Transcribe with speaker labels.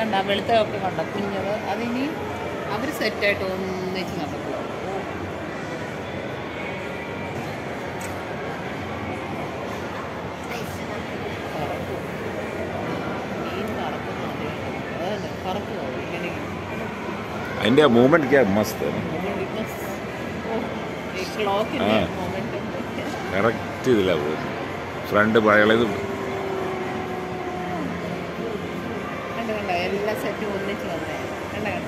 Speaker 1: കണ്ട വെളുത്തൊക്കെ കണ്ട കുഞ്ഞത് അതിനി അവർ സെറ്റായിട്ട് ഒന്നിച്ച് നടക്കുക മീൻ കറക്കുന്നു അതന്നെ കറക്കുമോ ഇങ്ങനെ
Speaker 2: അതിൻ്റെ മൂവ്മെൻറ്റ് ക്യാ മസ്ത്
Speaker 1: ഈ ക്ലോക്കിൻ്റെ
Speaker 2: ആ.
Speaker 1: മൊമെൻറ്റ്
Speaker 2: കറക്റ്റ് ഇതിലാണ് പോകുന്നത് ഫ്രണ്ട് പഴയത്
Speaker 1: കണ്ട കണ്ട എല്ലാ സെറ്റും ഒന്നിച്ച് വന്നേ കണ്ട കണ്ട